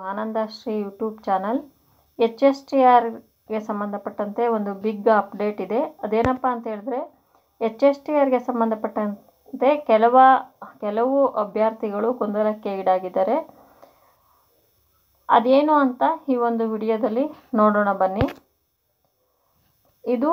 Anandashree YouTube channel H S T ಆರ್ಗೆ ಸಂಬಂಧಪಟ್ಟಂತೆ ಒಂದು ಬಿಗ್ ಅಪ್ಡೇಟ್ ಇದೆ ಅದೇನಪ್ಪ ಅಂತ ಹೇಳಿದ್ರೆ ಎಚ್ ಎಸ್ ಟಿ ಆರ್ಗೆ ಸಂಬಂಧಪಟ್ಟಂತೆ ಕೆಲವ ಕೆಲವು ಅಭ್ಯರ್ಥಿಗಳು ಗೊಂದಲಕ್ಕೆ ಈಡಾಗಿದ್ದಾರೆ ಅದೇನು ಅಂತ ಈ ಒಂದು ವಿಡಿಯೋದಲ್ಲಿ ನೋಡೋಣ ಬನ್ನಿ ಇದು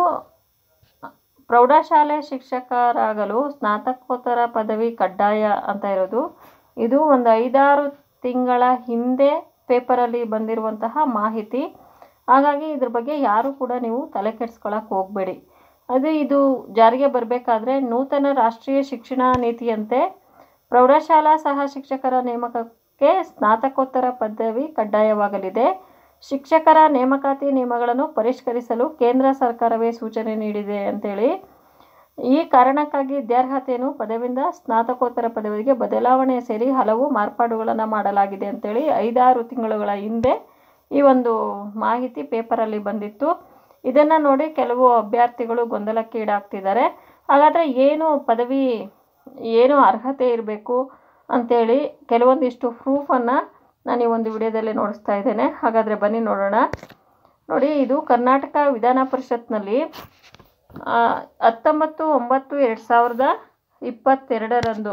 ಪ್ರೌಢಶಾಲೆ ಶಿಕ್ಷಕರಾಗಲು ಸ್ನಾತಕೋತ್ತರ ಪದವಿ ಕಡ್ಡಾಯ ಅಂತ ಇರೋದು ಇದು ಒಂದು ಐದಾರು ತಿಂಗಳ ಹಿಂದೆ ಪೇಪರಲ್ಲಿ ಬಂದಿರುವಂತಹ ಮಾಹಿತಿ ಹಾಗಾಗಿ ಇದ್ರ ಬಗ್ಗೆ ಯಾರು ಕೂಡ ನೀವು ತಲೆ ಕೆಡಿಸ್ಕೊಳಕ್ಕೆ ಹೋಗಬೇಡಿ ಅದು ಇದು ಜಾರಿಗೆ ಬರಬೇಕಾದ್ರೆ ನೂತನ ರಾಷ್ಟ್ರೀಯ ಶಿಕ್ಷಣ ನೀತಿಯಂತೆ ಪ್ರೌಢಶಾಲಾ ಸಹ ಶಿಕ್ಷಕರ ನೇಮಕಕ್ಕೆ ಸ್ನಾತಕೋತ್ತರ ಪದವಿ ಕಡ್ಡಾಯವಾಗಲಿದೆ ಶಿಕ್ಷಕರ ನೇಮಕಾತಿ ನಿಯಮಗಳನ್ನು ಪರಿಷ್ಕರಿಸಲು ಕೇಂದ್ರ ಸರ್ಕಾರವೇ ಸೂಚನೆ ನೀಡಿದೆ ಅಂತೇಳಿ ಈ ಕಾರಣಕ್ಕಾಗಿ ವಿದ್ಯಾರ್ಹತೆಯನ್ನು ಪದವಿಯಿಂದ ಸ್ನಾತಕೋತ್ತರ ಪದವಿಗೆ ಬದಲಾವಣೆ ಸೇರಿ ಹಲವು ಮಾರ್ಪಾಡುಗಳನ್ನು ಮಾಡಲಾಗಿದೆ ಅಂತೇಳಿ ಐದಾರು ತಿಂಗಳುಗಳ ಹಿಂದೆ ಈ ಒಂದು ಮಾಹಿತಿ ಪೇಪರಲ್ಲಿ ಬಂದಿತ್ತು ಇದನ್ನು ನೋಡಿ ಕೆಲವು ಅಭ್ಯರ್ಥಿಗಳು ಗೊಂದಲಕ್ಕೆ ಈಡಾಗ್ತಿದ್ದಾರೆ ಹಾಗಾದರೆ ಏನು ಪದವಿ ಏನು ಅರ್ಹತೆ ಇರಬೇಕು ಅಂಥೇಳಿ ಕೆಲವೊಂದಿಷ್ಟು ಪ್ರೂಫನ್ನು ನಾನು ಈ ಒಂದು ವಿಡಿಯೋದಲ್ಲಿ ನೋಡಿಸ್ತಾ ಇದ್ದೇನೆ ಹಾಗಾದರೆ ಬನ್ನಿ ನೋಡೋಣ ನೋಡಿ ಇದು ಕರ್ನಾಟಕ ವಿಧಾನ ಪರಿಷತ್ನಲ್ಲಿ ಹತ್ತೊಂಬತ್ತು ಒಂಬತ್ತು ಎರಡು ಸಾವಿರದ ಇಪ್ಪತ್ತೆರಡರಂದು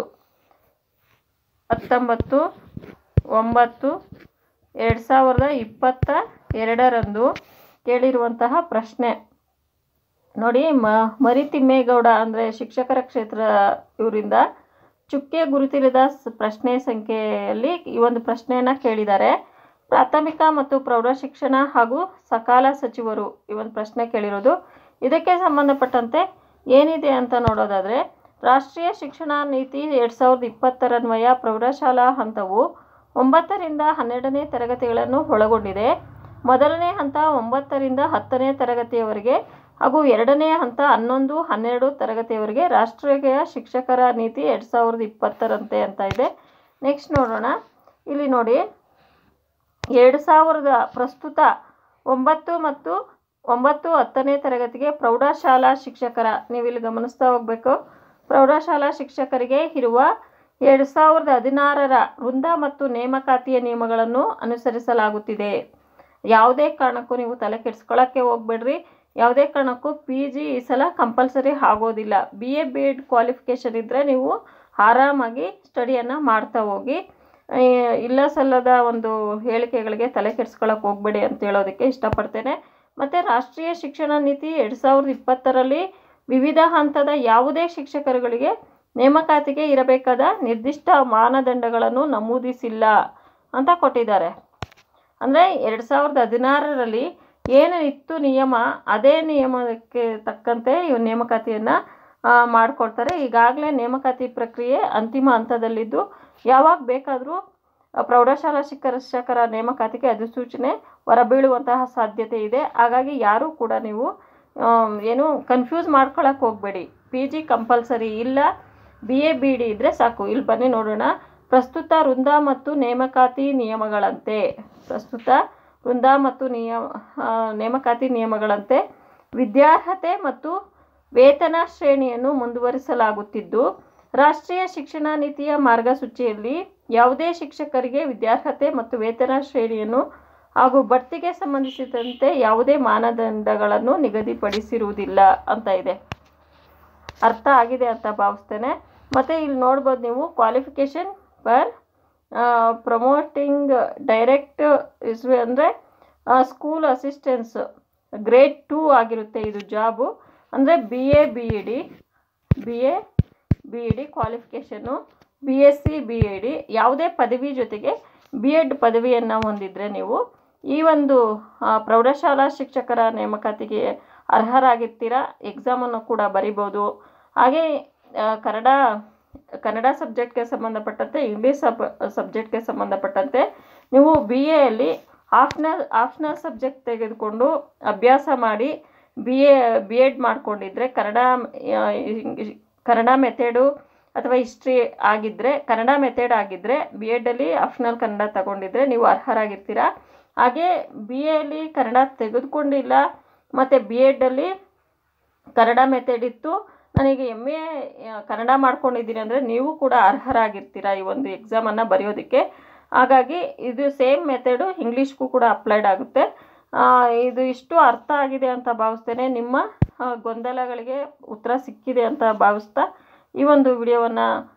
ಹತ್ತೊಂಬತ್ತು ಒಂಬತ್ತು ಎರಡು ಸಾವಿರದ ಇಪ್ಪತ್ತ ಎರಡರಂದು ಕೇಳಿರುವಂತಹ ಪ್ರಶ್ನೆ ನೋಡಿ ಮ ಮರಿತಿಮ್ಮೇಗೌಡ ಅಂದರೆ ಶಿಕ್ಷಕರ ಕ್ಷೇತ್ರ ಇವರಿಂದ ಚುಕ್ಕೆ ಗುರುತಿಲ್ಲದ ಪ್ರಶ್ನೆ ಸಂಖ್ಯೆಯಲ್ಲಿ ಈ ಒಂದು ಪ್ರಶ್ನೆಯನ್ನು ಕೇಳಿದ್ದಾರೆ ಪ್ರಾಥಮಿಕ ಮತ್ತು ಪ್ರೌಢಶಿಕ್ಷಣ ಹಾಗೂ ಸಕಾಲ ಸಚಿವರು ಈ ಒಂದು ಪ್ರಶ್ನೆ ಕೇಳಿರೋದು ಇದಕ್ಕೆ ಸಂಬಂಧಪಟ್ಟಂತೆ ಏನಿದೆ ಅಂತ ನೋಡೋದಾದರೆ ರಾಷ್ಟ್ರೀಯ ಶಿಕ್ಷಣ ನೀತಿ ಎರಡು ಸಾವಿರದ ಇಪ್ಪತ್ತರನ್ವಯ ಪ್ರೌಢಶಾಲಾ ಹಂತವು ಒಂಬತ್ತರಿಂದ ಹನ್ನೆರಡನೇ ತರಗತಿಗಳನ್ನು ಒಳಗೊಂಡಿದೆ ಮೊದಲನೇ ಹಂತ ಒಂಬತ್ತರಿಂದ ಹತ್ತನೇ ತರಗತಿಯವರೆಗೆ ಹಾಗೂ ಎರಡನೇ ಹಂತ ಹನ್ನೊಂದು ಹನ್ನೆರಡು ತರಗತಿಯವರೆಗೆ ರಾಷ್ಟ್ರೀಯ ಶಿಕ್ಷಕರ ನೀತಿ ಎರಡು ಸಾವಿರದ ಇಪ್ಪತ್ತರಂತೆ ಅಂತ ಇದೆ ನೆಕ್ಸ್ಟ್ ನೋಡೋಣ ಇಲ್ಲಿ ನೋಡಿ ಎರಡು ಸಾವಿರದ ಪ್ರಸ್ತುತ ಒಂಬತ್ತು ಮತ್ತು ಒಂಬತ್ತು ಹತ್ತನೇ ತರಗತಿಗೆ ಪ್ರೌಢಶಾಲಾ ಶಿಕ್ಷಕರ ನೀವಿಲ್ಲಿ ಗಮನಿಸ್ತಾ ಹೋಗಬೇಕು ಪ್ರೌಢಶಾಲಾ ಶಿಕ್ಷಕರಿಗೆ ಇರುವ ಎರಡು ಸಾವಿರದ ಹದಿನಾರರ ವೃಂದ ಮತ್ತು ನೇಮಕಾತಿಯ ನಿಯಮಗಳನ್ನು ಅನುಸರಿಸಲಾಗುತ್ತಿದೆ ಯಾವುದೇ ಕಾರಣಕ್ಕೂ ನೀವು ತಲೆ ಕೆಡಿಸ್ಕೊಳ್ಳೋಕ್ಕೆ ಹೋಗಬೇಡ್ರಿ ಯಾವುದೇ ಕಾರಣಕ್ಕೂ ಪಿ ಜಿ ಈ ಸಲ ಕಂಪಲ್ಸರಿ ಆಗೋದಿಲ್ಲ B A B Ed qualification ಇದ್ದರೆ ನೀವು ಆರಾಮಾಗಿ ಸ್ಟಡಿಯನ್ನು ಮಾಡ್ತಾ ಹೋಗಿ ಇಲ್ಲ ಸಲ್ಲದ ಒಂದು ಹೇಳಿಕೆಗಳಿಗೆ ತಲೆ ಕೆಡಿಸ್ಕೊಳ್ಳೋಕೆ ಹೋಗಬೇಡಿ ಅಂತ ಹೇಳೋದಕ್ಕೆ ಇಷ್ಟಪಡ್ತೇನೆ ಮತ್ತು ರಾಷ್ಟ್ರೀಯ ಶಿಕ್ಷಣ ನೀತಿ ಎರಡು ಸಾವಿರದ ಇಪ್ಪತ್ತರಲ್ಲಿ ವಿವಿಧ ಹಂತದ ಯಾವುದೇ ಶಿಕ್ಷಕರುಗಳಿಗೆ ನೇಮಕಾತಿಗೆ ಇರಬೇಕಾದ ನಿರ್ದಿಷ್ಟ ಮಾನದಂಡಗಳನ್ನು ನಮೂದಿಸಿಲ್ಲ ಅಂತ ಕೊಟ್ಟಿದ್ದಾರೆ ಅಂದರೆ ಎರಡು ಸಾವಿರದ ಹದಿನಾರರಲ್ಲಿ ಏನು ಇತ್ತು ನಿಯಮ ಅದೇ ನಿಯಮಕ್ಕೆ ತಕ್ಕಂತೆ ಇವು ನೇಮಕಾತಿಯನ್ನು ಮಾಡಿಕೊಡ್ತಾರೆ ಈಗಾಗಲೇ ನೇಮಕಾತಿ ಪ್ರಕ್ರಿಯೆ ಅಂತಿಮ ಹಂತದಲ್ಲಿದ್ದು ಯಾವಾಗ ಬೇಕಾದರೂ ಪ್ರೌಢಶಾಲಾ ಶಿಕ್ಷಕರ ನೇಮಕಾತಿಗೆ ಅಧಿಸೂಚನೆ ಹೊರಬೀಳುವಂತಹ ಸಾಧ್ಯತೆ ಇದೆ ಹಾಗಾಗಿ ಯಾರೂ ಕೂಡ ನೀವು ಏನು ಕನ್ಫ್ಯೂಸ್ ಮಾಡ್ಕೊಳಕ್ಕೆ ಹೋಗಬೇಡಿ ಪಿ ಜಿ ಕಂಪಲ್ಸರಿ ಇಲ್ಲ ಬಿ ಎ ಬಿ ಡಿ ಇದ್ದರೆ ಸಾಕು ಇಲ್ಲಿ ಬನ್ನಿ ನೋಡೋಣ ಪ್ರಸ್ತುತ ವೃಂದ ಮತ್ತು ನೇಮಕಾತಿ ನಿಯಮಗಳಂತೆ ಪ್ರಸ್ತುತ ವೃಂದ ಮತ್ತು ನಿಯಮ ನೇಮಕಾತಿ ನಿಯಮಗಳಂತೆ ವಿದ್ಯಾರ್ಹತೆ ಮತ್ತು ವೇತನ ಶ್ರೇಣಿಯನ್ನು ಮುಂದುವರಿಸಲಾಗುತ್ತಿದ್ದು ರಾಷ್ಟ್ರೀಯ ಶಿಕ್ಷಣ ನೀತಿಯ ಮಾರ್ಗಸೂಚಿಯಲ್ಲಿ ಯಾವುದೇ ಶಿಕ್ಷಕರಿಗೆ ವಿದ್ಯಾರ್ಹತೆ ಮತ್ತು ವೇತನ ಶ್ರೇಣಿಯನ್ನು ಹಾಗೂ ಬಡ್ತಿಗೆ ಸಂಬಂಧಿಸಿದಂತೆ ಯಾವುದೇ ಮಾನದಂಡಗಳನ್ನು ನಿಗದಿಪಡಿಸಿರುವುದಿಲ್ಲ ಅಂತ ಇದೆ ಅರ್ಥ ಆಗಿದೆ ಅಂತ ಭಾವಿಸ್ತೇನೆ ಮತ್ತು ಇಲ್ಲಿ ನೋಡ್ಬೋದು ನೀವು qualification per promoting direct is ಅಂದರೆ ಸ್ಕೂಲ್ ಅಸಿಸ್ಟೆನ್ಸ್ ಗ್ರೇಡ್ ಟೂ ಆಗಿರುತ್ತೆ ಇದು ಜಾಬು ಅಂದರೆ B A B E D B A B E D ಕ್ವಾಲಿಫಿಕೇಷನ್ನು B S C B A D ಯಾವುದೇ ಪದವಿ ಜೊತೆಗೆ ಬಿ ಎಡ್ ಪದವಿಯನ್ನು ಹೊಂದಿದರೆ ನೀವು ಈ ಒಂದು ಪ್ರೌಢಶಾಲಾ ಶಿಕ್ಷಕರ ನೇಮಕಾತಿಗೆ ಅರ್ಹರಾಗಿರ್ತೀರ ಎಕ್ಸಾಮನ್ನು ಕೂಡ ಬರಿಬೋದು ಹಾಗೆ ಕನ್ನಡ ಕನ್ನಡ ಸಬ್ಜೆಕ್ಟ್ಗೆ ಸಂಬಂಧಪಟ್ಟಂತೆ ಇಂಗ್ಲೀಷ್ ಸಬ್ ಸಬ್ಜೆಕ್ಟ್ಗೆ ಸಂಬಂಧಪಟ್ಟಂತೆ ನೀವು ಬಿ ಎಯಲ್ಲಿ ಆಪ್ಷನಲ್ ಆಪ್ಷನಲ್ ಸಬ್ಜೆಕ್ಟ್ ತೆಗೆದುಕೊಂಡು ಅಭ್ಯಾಸ ಮಾಡಿ ಬಿ ಎ ಬಿ ಎಡ್ ಮಾಡ್ಕೊಂಡಿದ್ರೆ ಕನ್ನಡ ಕನ್ನಡ ಮೆಥೆಡು ಅಥವಾ ಹಿಸ್ಟ್ರಿ ಆಗಿದ್ದರೆ ಕನ್ನಡ ಮೆಥಡ್ ಆಗಿದ್ದರೆ ಬಿ ಎಡಲ್ಲಿ ಆಪ್ಷನಲ್ ಕನ್ನಡ ತಗೊಂಡಿದ್ರೆ ನೀವು ಅರ್ಹರಾಗಿರ್ತೀರ ಹಾಗೆ ಬಿ ಎಲ್ಲಿ ಕನ್ನಡ ತೆಗೆದುಕೊಂಡಿಲ್ಲ ಮತ್ತು ಬಿ ಎಡಲ್ಲಿ ಕನ್ನಡ ಮೆಥಡ್ ಇತ್ತು ನನಗೆ ಎಮ್ ಎ ಕನ್ನಡ ಮಾಡ್ಕೊಂಡಿದ್ದೀನಿ ಅಂದರೆ ನೀವು ಕೂಡ ಅರ್ಹರಾಗಿರ್ತೀರ ಈ ಒಂದು ಎಕ್ಸಾಮನ್ನು ಬರೆಯೋದಕ್ಕೆ ಹಾಗಾಗಿ ಇದು ಸೇಮ್ ಮೆಥಡು ಇಂಗ್ಲೀಷ್ಗೂ ಕೂಡ ಅಪ್ಲೈಡ್ ಆಗುತ್ತೆ ಆ, ಇದು ಇಷ್ಟು ಅರ್ಥ ಆಗಿದೆ ಅಂತ ಭಾವಿಸ್ತೇನೆ ನಿಮ್ಮ ಆ, ಗೊಂದಲಗಳಿಗೆ ಉತ್ತರ ಸಿಕ್ಕಿದೆ ಅಂತ ಭಾವಿಸ್ತಾ ಈ ಒಂದು ವಿಡಿಯೋವನ್ನು